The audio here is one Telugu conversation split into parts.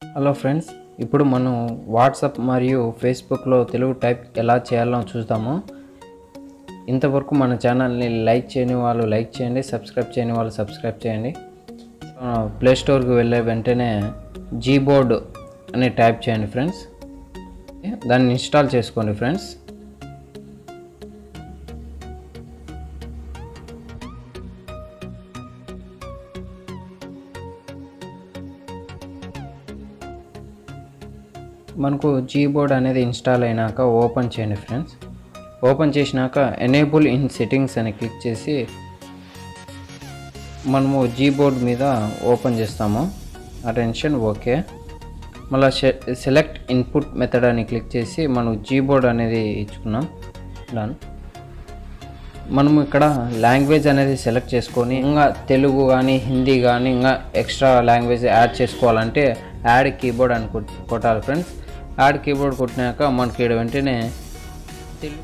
హలో ఫ్రెండ్స్ ఇప్పుడు మనం వాట్సాప్ మరియు ఫేస్బుక్లో తెలుగు టైప్ ఎలా చేయాలో చూద్దాము ఇంతవరకు మన ఛానల్ని లైక్ చేయని వాళ్ళు లైక్ చేయండి సబ్స్క్రైబ్ చేయని వాళ్ళు సబ్స్క్రైబ్ చేయండి ప్లే స్టోర్కి వెళ్ళే వెంటనే జీబోర్డ్ అని టైప్ చేయండి ఫ్రెండ్స్ దాన్ని ఇన్స్టాల్ చేసుకోండి ఫ్రెండ్స్ మనకు జీబోర్డ్ అనేది ఇన్స్టాల్ అయినాక ఓపెన్ చేయండి ఫ్రెండ్స్ ఓపెన్ చేసినాక ఎనేబుల్ ఇన్ సెట్టింగ్స్ అని క్లిక్ చేసి మనము జీబోర్డ్ మీద ఓపెన్ చేస్తాము అటెన్షన్ ఓకే మళ్ళీ సెలెక్ట్ ఇన్పుట్ మెథడ్ అని క్లిక్ చేసి మనం జీబోర్డ్ అనేది ఇచ్చుకున్నాం డన్ మనము ఇక్కడ లాంగ్వేజ్ అనేది సెలెక్ట్ చేసుకొని ఇంకా తెలుగు కానీ హిందీ కానీ ఇంకా ఎక్స్ట్రా లాంగ్వేజ్ యాడ్ చేసుకోవాలంటే యాడ్ కీబోర్డ్ అని కొట్- కొట్టాలి ఫ్రెండ్స్ యాడ్ కీబోర్డ్ కొట్టినాక మనకి ఇక్కడ వెంటనే తెలుగు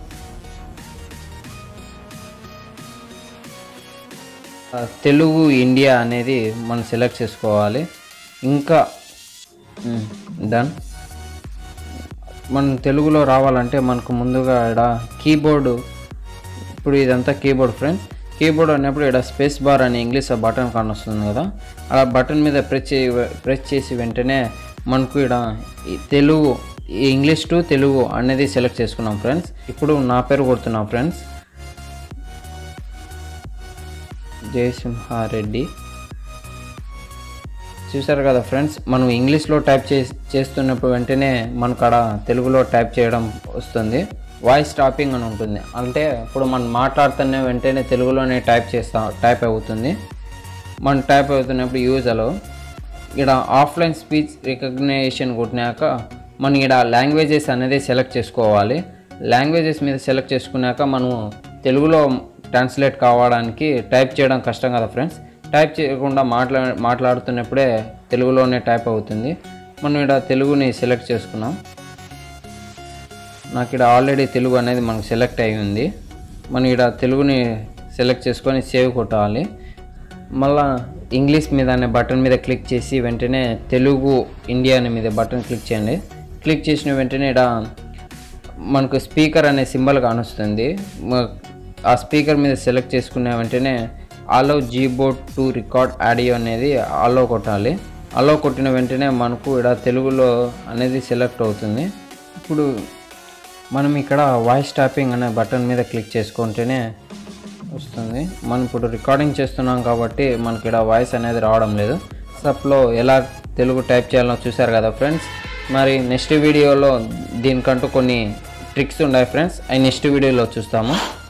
ఆ, తెలుగు ఇండియా అనేది మనం సెలెక్ట్ చేసుకోవాలి ఇంకా డన్ మనం తెలుగులో రావాలంటే మనకు ముందుగా ఇక్కడ కీబోర్డు ఇప్పుడు ఇదంతా కీబోర్డ్ ఫ్రెండ్స్ కీబోర్డ్ అన్నప్పుడు ఇక్కడ స్పేస్ బార్ అని ఇంగ్లీష్ ఆ బటన్ కానొస్తుంది కదా ఆ బటన్ మీద ప్రెస్ చే ప్రెస్ చేసి వెంటనే మనకు ఇక్కడ ఈ తెలుగు ఈ ఇంగ్లీష్ టు తెలుగు అనేది సెలెక్ట్ చేసుకున్నాం ఫ్రెండ్స్ ఇప్పుడు నా పేరు కొడుతున్నాం ఫ్రెండ్స్ జయసింహారెడ్డి చూసారు కదా ఫ్రెండ్స్ మనం ఇంగ్లీష్లో టైప్ చే చేస్తున్నప్పుడు వెంటనే మనకు అక్కడ తెలుగులో టైప్ చేయడం వస్తుంది వాయిస్ టాపింగ్ అని ఉంటుంది అంటే ఇప్పుడు మనం మాట్లాడుతున్న వెంటనే తెలుగులోనే టైప్ చేస్తాం టైప్ అవుతుంది మనం టైప్ అవుతున్నప్పుడు యూజర్లో ఇక్కడ ఆఫ్లైన్ స్పీచ్ రికగ్నేషన్ కొట్టినాక మనం ఇక్కడ లాంగ్వేజెస్ అనేది సెలెక్ట్ చేసుకోవాలి లాంగ్వేజెస్ మీద సెలెక్ట్ చేసుకున్నాక మనము తెలుగులో ట్రాన్స్లేట్ కావడానికి టైప్ చేయడం కష్టం కదా ఫ్రెండ్స్ టైప్ చేయకుండా మాట్లా మాట్లాడుతున్నప్పుడే తెలుగులోనే టైప్ అవుతుంది మనం ఇక్కడ తెలుగుని సెలెక్ట్ చేసుకున్నాం నాకు ఇక్కడ ఆల్రెడీ తెలుగు అనేది మనకు సెలెక్ట్ అయి ఉంది మనం ఇక్కడ తెలుగుని సెలెక్ట్ చేసుకొని సేవ్ కొట్టాలి మళ్ళా ఇంగ్లీష్ మీద అనే బటన్ మీద క్లిక్ చేసి వెంటనే తెలుగు ఇండియా అనే మీద బటన్ క్లిక్ చేయండి క్లిక్ చేసిన వెంటనే ఇక్కడ మనకు స్పీకర్ అనే సింబల్ కానొస్తుంది మ- ఆ స్పీకర్ మీద సెలెక్ట్ చేసుకున్న వెంటనే allow Gboard to record audio అనేది అలో కొట్టాలి అలో కొట్టిన వెంటనే మనకు ఇక్కడ తెలుగులో అనేది సెలెక్ట్ అవుతుంది ఇప్పుడు మనం ఇక్కడ వాయిస్ ట్యాపింగ్ అనే బటన్ మీద క్లిక్ చేసుకుంటేనే వస్తుంది మనం ఇప్పుడు రికార్డింగ్ చేస్తున్నాం కాబట్టి మనకి ఇక్కడ వాయిస్ అనేది రావడం లేదు సప్లో ఎలా తెలుగు టైప్ చేయాలో చూశారు కదా ఫ్రెండ్స్ మరి నెక్స్ట్ వీడియోలో దీనికంటూ కొన్ని ట్రిక్స్ ఉన్నాయి ఫ్రెండ్స్ అవి నెక్స్ట్ వీడియోలో చూస్తాము